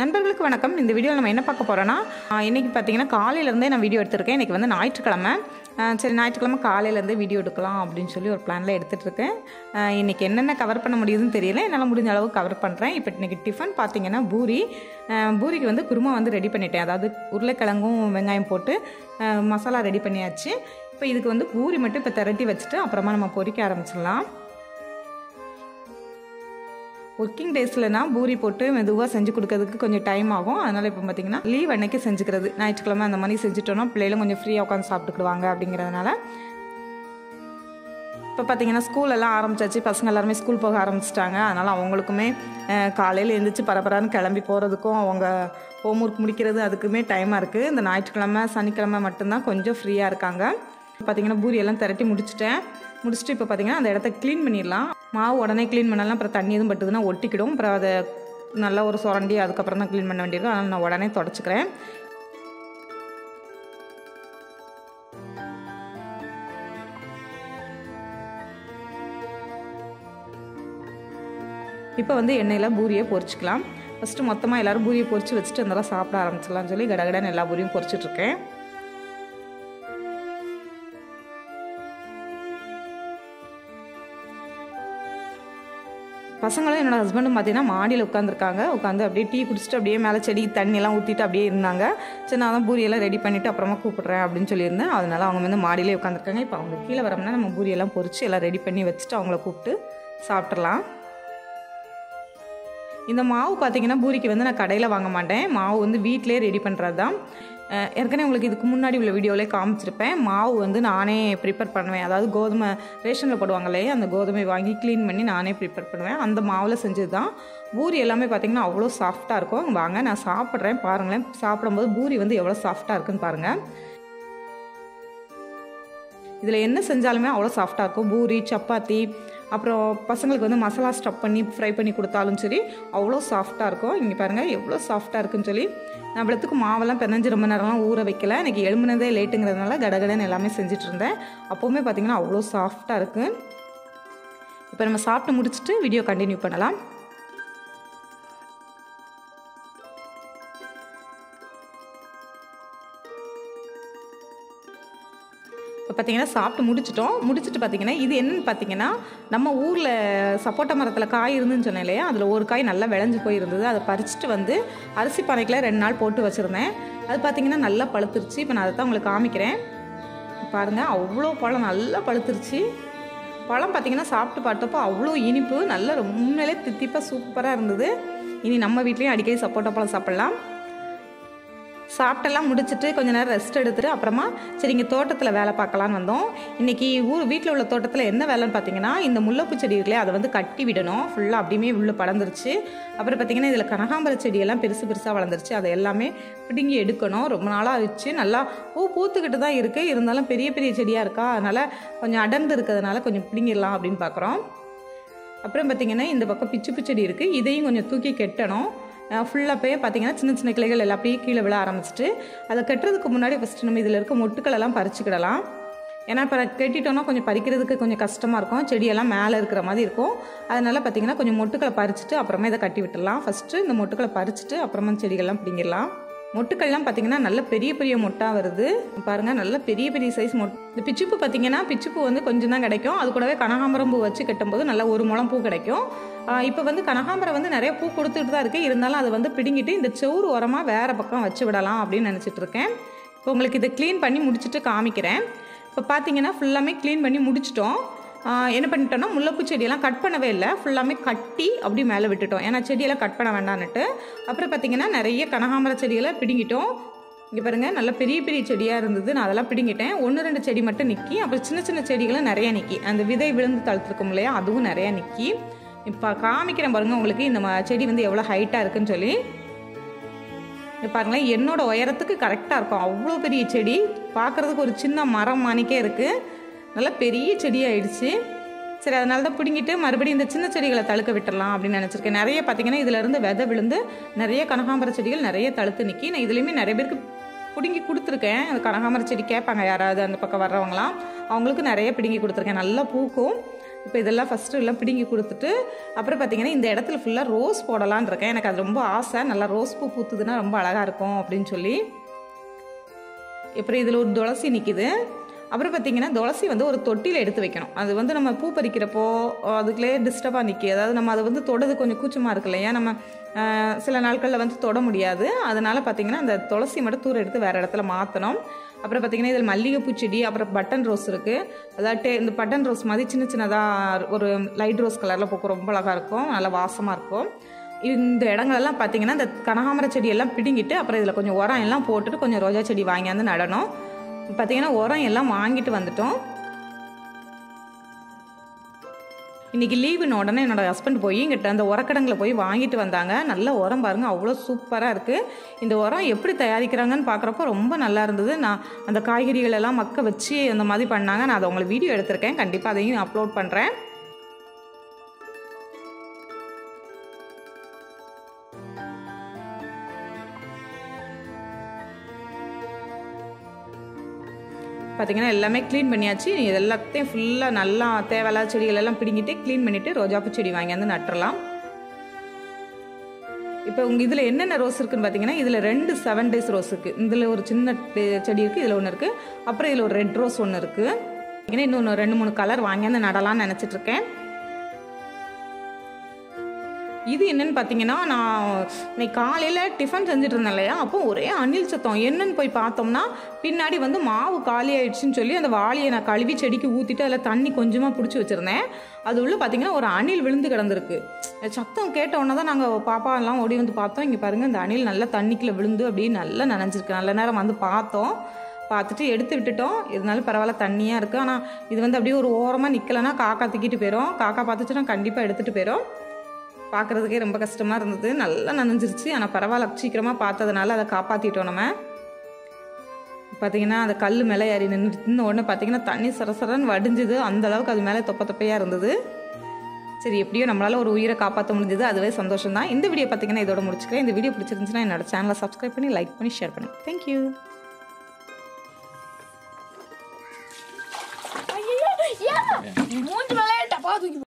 நண்பர்களுக்கு வணக்கம் இந்த வீடியோவில் நம்ம என்ன பார்க்க போகிறோன்னா இன்றைக்கி பார்த்தீங்கன்னா காலையிலேருந்தே நான் வீடியோ எடுத்திருக்கேன் இன்றைக்கி வந்து ஞாயிற்றுக்கிழமை ஆஹ் சரி ஞாயிற்றுக்கிழமை காலையிலேருந்தே வீடியோ எடுக்கலாம் அப்படின்னு சொல்லி ஒரு பிளானில் எடுத்துகிட்டு இருக்கேன் ஆஹ் இன்றைக்கி என்னென்ன கவர் பண்ண முடியுதுன்னு தெரியல என்னால் முடிஞ்ச அளவு கவர் பண்ணுறேன் இப்போ இன்றைக்கி டிஃபன் பார்த்தீங்கன்னா பூரி ஆஹ் பூரிக்கு வந்து குருமா வந்து ரெடி பண்ணிட்டேன் அதாவது உருளைக்கிழங்கும் வெங்காயம் போட்டு ஆஹ் மசாலா ரெடி பண்ணியாச்சு இப்போ இதுக்கு வந்து பூரி மட்டும் இப்போ திரட்டி வச்சுட்டு அப்புறமா நம்ம பொரிக்க ஆரம்பிச்சிடலாம் ஒர்க்கிங் டேஸ்லனா பூரி போட்டு மெதுவாக செஞ்சு கொடுக்கறதுக்கு கொஞ்சம் டைம் ஆகும் அதனால் இப்போ பார்த்தீங்கன்னா லீவ் அன்னைக்கு செஞ்சுக்கிறது ஞாயிற்றுக்கிழமை அந்த மாதிரி செஞ்சுட்டோன்னா பிள்ளைகளும் கொஞ்சம் ஃப்ரீயாக உட்காந்து சாப்பிட்டுக்கிடுவாங்க அப்படிங்கிறதுனால இப்போ பார்த்தீங்கன்னா ஸ்கூல் எல்லாம் ஆரம்பிச்சாச்சு பசங்க எல்லாருமே ஸ்கூல் போக ஆரம்பிச்சிட்டாங்க அதனால் அவங்களுக்குமே அஹ், காலையில் எழுந்திரிச்சு பரபரான்னு கிளம்பி போகிறதுக்கும் அவங்க ஹோம் ஒர்க் முடிக்கிறது அதுக்குமே டைமாக இருக்குது இந்த ஞாயிற்றுக்கிழமை சனிக்கிழமை மட்டும்தான் கொஞ்சம் ஃப்ரீயாக இருக்காங்க பார்த்தீங்கன்னா பூரி எல்லாம் திரட்டி முடிச்சிட்டேன் முடிச்சுட்டு இப்போ பார்த்தீங்கன்னா அந்த இடத்த க்ளீன் பண்ணிடலாம் மாவு உடனே க்ளீன் பண்ணலாம் அப்புறம் தண்ணி எதுவும் பட்டுதுன்னா ஒட்டிக்கிடும் அப்புறம் அதை நல்லா ஒரு சுரண்டி அதுக்கப்புறம் தான் க்ளீன் பண்ண வேண்டியிருக்கும் அதனால் நான் உடனே தொடச்சிக்கிறேன் இப்போ வந்து எண்ணெயில் பூரியை பொரிச்சிக்கலாம் ஃபஸ்ட்டு மொத்தமாக எல்லோரும் பூரியை பொரிச்சு வச்சுட்டு இருந்தாலும் சாப்பிட ஆரம்பிச்சிடலாம்னு சொல்லி கடகடன்னு எல்லா பூரியும் பொரிச்சிட்ருக்கேன் பசங்களும் என்னோட ஹஸ்பண்டும் பார்த்தீங்கன்னா மாடியில் உட்காந்துருக்காங்க உட்காந்து அப்படியே டீ குடிச்சிட்டு அப்படியே மேலே செடி தண்ணியெல்லாம் ஊற்றிட்டு அப்படியே இருந்தாங்க சரி நான் தான் பூரியெல்லாம் ரெடி பண்ணிவிட்டு அப்புறமா கூப்பிட்றேன் அப்படின்னு சொல்லியிருந்தேன் அதனால அவங்க வந்து மாடியிலே உட்காந்துருக்காங்க இப்போ அவங்க கீழே வரோம்னா நம்ம பூரியெல்லாம் பொரிச்சு எல்லாம் ரெடி பண்ணி வச்சுட்டு அவங்கள கூப்பிட்டு சாப்பிட்றலாம் இந்த மாவு பார்த்தீங்கன்னா பூரிக்கு வந்து நான் கடையில் வாங்க மாட்டேன் மாவு வந்து வீட்டிலே ரெடி பண்ணுறது தான் அஹ் ஏற்கனவே உங்களுக்கு இதுக்கு முன்னாடி உள்ள வீடியோவிலே காமிச்சிருப்பேன் மாவு வந்து நானே ப்ரிப்பேர் பண்ணுவேன் அதாவது கோதுமை ரேஷனில் போடுவாங்களே அந்த கோதுமை வாங்கி க்ளீன் பண்ணி நானே ப்ரிப்பேர் பண்ணுவேன் அந்த மாவில் செஞ்சது தான் பூரி எல்லாமே பார்த்தீங்கன்னா அவ்வளோ சாஃப்டாக இருக்கும் வாங்க நான் சாப்பிட்றேன் பாருங்களேன் சாப்பிடும்போது பூரி வந்து எவ்வளோ சாஃப்டாக இருக்குன்னு பாருங்கள் இதில் என்ன செஞ்சாலுமே அவ்வளோ சாஃப்டாக இருக்கும் பூரி சப்பாத்தி அப்புறம் பசங்களுக்கு வந்து மசாலா ஸ்டப் பண்ணி ஃப்ரை பண்ணி கொடுத்தாலும் சரி அவ்வளோ சாஃப்டாக இருக்கும் இங்கே பாருங்கள் எவ்வளோ சாஃப்டாக இருக்குன்னு சொல்லி நான் இவ்வளோத்துக்கு மாவெல்லாம் பிணைஞ்சு ரொம்ப நேரம்லாம் ஊற வைக்கல எனக்கு எழும்புனதே லேட்டுங்கிறதுனால கடகடன்னு எல்லாமே செஞ்சுட்டு இருந்தேன் அப்போவுமே பார்த்தீங்கன்னா அவ்வளோ சாஃப்டாக இருக்குது இப்போ நம்ம சாப்பிட்டு முடிச்சுட்டு வீடியோ கண்டினியூ பண்ணலாம் இப்போ பார்த்தீங்கன்னா சாப்பிட்டு முடிச்சிட்டோம் முடிச்சுட்டு பார்த்தீங்கன்னா இது என்னன்னு பார்த்தீங்கன்னா நம்ம ஊரில் சப்போட்டா மரத்தில் காய் இருந்துன்னு சொன்னேன் இல்லையா அதில் ஒரு காய் நல்லா விளைஞ்சு போயிருந்தது அதை பறிச்சுட்டு வந்து அரிசி பானைக்கில் ரெண்டு நாள் போட்டு வச்சுருந்தேன் அது பார்த்தீங்கன்னா நல்லா பழுத்துருச்சு இப்போ நான் அதை தான் உங்களுக்கு காமிக்கிறேன் பாருங்கள் அவ்வளோ பழம் நல்லா பழுத்துருச்சு பழம் பார்த்தீங்கன்னா சாப்பிட்டு பார்த்தப்போ அவ்வளோ இனிப்பு நல்லா உண்மையிலே தித்திப்பாக சூப்பராக இருந்தது இனி நம்ம வீட்லேயும் அடிக்கடி சப்போட்டா பழம் சாப்பிட்லாம் சாப்பிட்டெல்லாம் முடிச்சுட்டு கொஞ்ச நேரம் ரெஸ்ட் எடுத்துட்டு அப்புறமா சரி இங்கே தோட்டத்தில் வேலை பார்க்கலான்னு வந்தோம் இன்றைக்கி ஊர் வீட்டில் உள்ள தோட்டத்தில் என்ன வேலைன்னு பார்த்தீங்கன்னா இந்த முல்லைப்பூ செடி இருக்குல்லையே அதை வந்து கட்டி விடணும் ஃபுல்லாக அப்படியுமே உள்ள படர்ந்துருச்சு அப்புறம் பார்த்தீங்கன்னா இதில் கனகாம்பர செடியெல்லாம் பெருசு பெருசாக வளர்ந்துருச்சு அதை எல்லாமே பிடுங்கி எடுக்கணும் ரொம்ப நாளாக ஆயிடுச்சு நல்லா பூ பூத்துக்கிட்டு தான் இருக்குது இருந்தாலும் பெரிய பெரிய செடியாக இருக்கா அதனால் கொஞ்சம் அடர்ந்து இருக்கிறதுனால கொஞ்சம் பிடுங்கிடலாம் அப்படின்னு பார்க்குறோம் அப்புறம் பார்த்தீங்கன்னா இந்த பக்கம் பிச்சு பிச்செடி இருக்குது இதையும் கொஞ்சம் தூக்கி கெட்டணும் ஃபுல்லாக போய் பார்த்தீங்கன்னா சின்ன சின்ன கிளைகள் எல்லாம் அப்படியே கீழே விழ ஆரம்பிச்சிட்டு அதை கட்டுறதுக்கு முன்னாடி ஃபஸ்ட்டு நம்ம இதில் இருக்க மொட்டுக்கள் எல்லாம் பறிச்சுக்கிடலாம் ஏன்னா இப்போ கட்டிட்டோம்னா கொஞ்சம் பறிக்கிறதுக்கு கொஞ்சம் கஷ்டமாக இருக்கும் செடியெல்லாம் மேலே இருக்கிற மாதிரி இருக்கும் அதனால் பார்த்தீங்கன்னா கொஞ்சம் மொட்டுக்களை பறிச்சுட்டு அப்புறமா இதை கட்டி விட்டுடலாம் ஃபஸ்ட்டு இந்த மொட்டுக்களை பறிச்சுட்டு அப்புறமா செடிகள்லாம் பிடிங்கிடலாம் மொட்டுக்கள்லாம் பார்த்தீங்கன்னா நல்ல பெரிய பெரிய மொட்டாக வருது பாருங்கள் நல்ல பெரிய பெரிய சைஸ் மொட் இந்த பிச்சுப்பூ பார்த்தீங்கன்னா பிச்சுப்பூ வந்து கொஞ்சம் தான் கிடைக்கும் அது கூடவே கனகாம்பரம் பூ வச்சு கட்டும்போது நல்லா ஒரு முளம் பூ கிடைக்கும் இப்போ வந்து கனகாம்பரம் வந்து நிறைய பூ கொடுத்துட்டு தான் இருக்குது இருந்தாலும் அதை வந்து பிடுங்கிட்டு இந்த செவுறு உரமாக வேறு பக்கம் வச்சு விடலாம் அப்படின்னு நினச்சிட்டு இருக்கேன் இப்போ உங்களுக்கு இதை க்ளீன் பண்ணி முடிச்சுட்டு காமிக்கிறேன் இப்போ பார்த்தீங்கன்னா ஃபுல்லாமே க்ளீன் பண்ணி முடிச்சிட்டோம் ஆஹ் என்ன பண்ணிட்டோம்னா முல்லைப்பூ செடியெல்லாம் கட் பண்ணவே இல்லை ஃபுல்லாமே கட்டி அப்படி மேலே விட்டுட்டோம் ஏன்னா செடியெல்லாம் கட் பண்ண வேண்டான்னுட்டு அப்புறம் பார்த்தீங்கன்னா நிறைய கனகாம்பர செடிகளை பிடுங்கிட்டோம் இங்கே பாருங்கள் நல்ல பெரிய பெரிய செடியாக இருந்தது நான் அதெல்லாம் பிடுங்கிட்டேன் ஒன்று ரெண்டு செடி மட்டும் நிற்கி அப்புறம் சின்ன சின்ன செடிகளும் நிறைய நிற்கி அந்த விதை விழுந்து தழுத்துருக்கும் இல்லையா அதுவும் நிறையா நிற்கி இப்போ காமிக்கிறேன் பாருங்கள் உங்களுக்கு இந்த ம- செடி வந்து எவ்வளோ ஹைட்டாக இருக்குன்னு சொல்லி இங்க பாருங்களேன் என்னோட உயரத்துக்கு கரெக்டாக இருக்கும் அவ்வளோ பெரிய செடி பார்க்குறதுக்கு ஒரு சின்ன மரம் மாணிக்கே இருக்குது நல்லா பெரிய செடியாயிடுச்சு சரி அதனால தான் பிடுங்கிட்டு மறுபடியும் இந்த சின்ன செடிகளை தழுக்க விட்டுறலாம் அப்படின்னு நினச்சிருக்கேன் நிறைய பார்த்தீங்கன்னா இதுல இருந்து விதை விழுந்து நிறைய கனகாம்பர செடிகள் நிறைய தழுத்து நிற்கி நான் இதுலேயுமே நிறைய பேருக்கு பிடுங்கி கொடுத்துருக்கேன் அந்த கனகாம்பர செடி கேட்பாங்க யாராவது அந்த பக்கம் வர்றவங்களாம் அவங்களுக்கு நிறைய பிடுங்கி கொடுத்துருக்கேன் நல்லா பூக்கும் இப்போ இதெல்லாம் ஃபஸ்ட்டு எல்லாம் பிடுங்கி கொடுத்துட்டு அப்புறம் பார்த்தீங்கன்னா இந்த இடத்துல ஃபுல்லாக ரோஸ் போடலான்னு இருக்கேன் எனக்கு அது ரொம்ப ஆசை நல்லா ரோஸ் பூ பூத்துதுன்னா ரொம்ப அழகாக இருக்கும் அப்படின்னு சொல்லி அப்புறம் இதில் ஒரு துளசி நிற்கிது அப்புறம் பார்த்தீங்கன்னா துளசி வந்து ஒரு தொட்டியில் எடுத்து வைக்கணும் அது வந்து நம்ம பூ பறிக்கிறப்போ அதுக்குள்ளே டிஸ்டர்பாக நிற்கி அதாவது நம்ம அதை வந்து தொடது கொஞ்சம் கூச்சமாக இருக்கு இல்லையா நம்ம ஆஹ், சில நாட்களில் வந்து தொட முடியாது அதனால் பார்த்தீங்கன்னா அந்த துளசி மட்டும் தூர எடுத்து வேறு இடத்துல மாற்றணும் அப்புறம் பார்த்தீங்கன்னா இதில் மல்லிகைப்பூ செடி அப்புறம் பட்டன் ரோஸ் இருக்குது அதாவது டே- இந்த பட்டன் ரோஸ் மாதிரி சின்ன சின்னதாக ஒரு லைட் ரோஸ் கலரில் பூக்கும் ரொம்ப அழகாக இருக்கும் நல்லா வாசமாக இருக்கும் இந்த இடங்களெல்லாம் பார்த்தீங்கன்னா இந்த கனகாமர செடியெல்லாம் பிடுங்கிட்டு அப்புறம் இதில் கொஞ்சம் உரம் எல்லாம் போட்டுட்டு கொஞ்சம் ரோஜா செடி வாங்கியாந்து நடணும் பார்த்தீங்கன்னா உரம் எல்லாம் வாங்கிட்டு வந்துட்டோம் இன்னைக்கு லீவுன உடனே என்னோட ஹஸ்பண்ட் போய் இங்கிட்ட அந்த உரக்கடங்களை போய் வாங்கிட்டு வந்தாங்க நல்ல உரம் பாருங்க அவ்வளோ சூப்பராக இருக்குது இந்த உரம் எப்படி தயாரிக்கிறாங்கன்னு பார்க்குறப்போ ரொம்ப நல்லா இருந்தது நான் அந்த காய்கறிகள் எல்லாம் மக்க வச்சு அந்த மாதிரி பண்ணாங்க நான் அதை உங்களுக்கு வீடியோ எடுத்திருக்கேன் கண்டிப்பாக அதையும் அப்லோட் பண்ணுறேன் பார்த்தீங்கன்னா எல்லாமே க்ளீன் பண்ணியாச்சு இது எல்லாத்தையும் ஃபுல்லாக நல்லா தேவையில்லாத செடிகள் எல்லாம் பிடுங்கிட்டு க்ளீன் பண்ணிவிட்டு ரோஜாப்பூ செடி வாங்கி வந்து நட்டுறலாம் இப்போ உங்கள் இதில் என்னென்ன ரோஸ் இருக்குன்னு பார்த்தீங்கன்னா இதில் ரெண்டு செவன் டேஸ் ரோஸ் இருக்குது இதில் ஒரு சின்ன டே- செடி இருக்குது இதில் ஒன்று இருக்குது அப்புறம் இதில் ஒரு ரெட் ரோஸ் ஒன்று இருக்குது ஏன்னா இன்னொன்று ரெண்டு மூணு கலர் வாங்கியாந்து நடலாம்னு நினச்சிட்டு இருக்கேன் இது என்னன்னு பார்த்தீங்கன்னா நான் இன்னைக்கு காலையில் டிஃபன் செஞ்சுட்டு இருந்தேன் இல்லையா அப்போ ஒரே அணில் சத்தம் என்னன்னு போய் பார்த்தோம்னா பின்னாடி வந்து மாவு காலி ஆயிடுச்சுன்னு சொல்லி அந்த வாளியை நான் கழுவி செடிக்கு ஊற்றிட்டு அதில் தண்ணி கொஞ்சமாக பிடிச்சி வச்சுருந்தேன் அது உள்ள பார்த்தீங்கன்னா ஒரு அணில் விழுந்து கிடந்திருக்கு சத்தம் கேட்ட உடனே தான் நாங்கள் பாப்பா எல்லாம் ஓடி வந்து பார்த்தோம் இங்கே பாருங்கள் இந்த அணில் நல்லா தண்ணிக்குள்ளே விழுந்து அப்படியே நல்லா நனைஞ்சிருக்கு நல்ல நேரம் வந்து பார்த்தோம் பார்த்துட்டு எடுத்து விட்டுட்டோம் இருந்தாலும் பரவாயில்ல தண்ணியாக இருக்குது ஆனால் இது வந்து அப்படியே ஒரு ஓரமாக நிற்கலைன்னா காக்கா தூக்கிட்டு போயிடும் காக்கா பார்த்துச்சுன்னா கண்டிப்பாக எடுத்துகிட்டு போயிடும் பார்க்குறதுக்கே ரொம்ப கஷ்டமாக இருந்தது நல்லா நனைஞ்சிருச்சு ஆனால் பரவாயில்ல சீக்கிரமாக பார்த்ததுனால அதை காப்பாற்றிட்டோம் நம்ம பார்த்தீங்கன்னா அந்த கல் மேலே ஏறி நின்று நின்ன உடனே பார்த்தீங்கன்னா தண்ணி சரசரன்னு வடிஞ்சுது அந்த அளவுக்கு அது மேலே தொப்ப தொப்பையாக இருந்தது சரி எப்படியோ நம்மளால் ஒரு உயிரை காப்பாற்ற முடிஞ்சது அதுவே சந்தோஷம் தான் இந்த வீடியோ பார்த்தீங்கன்னா இதோட முடிச்சுக்கிறேன் இந்த வீடியோ பிடிச்சிருந்துச்சுன்னா என்னோட சேனலை சப்ஸ்கிரைப் பண்ணி லைக் பண்ணி ஷேர் பண்ணி தேங்க்யூ ஐயோ ஏன் மூஞ்சி மேலே டப்பா தூக்கி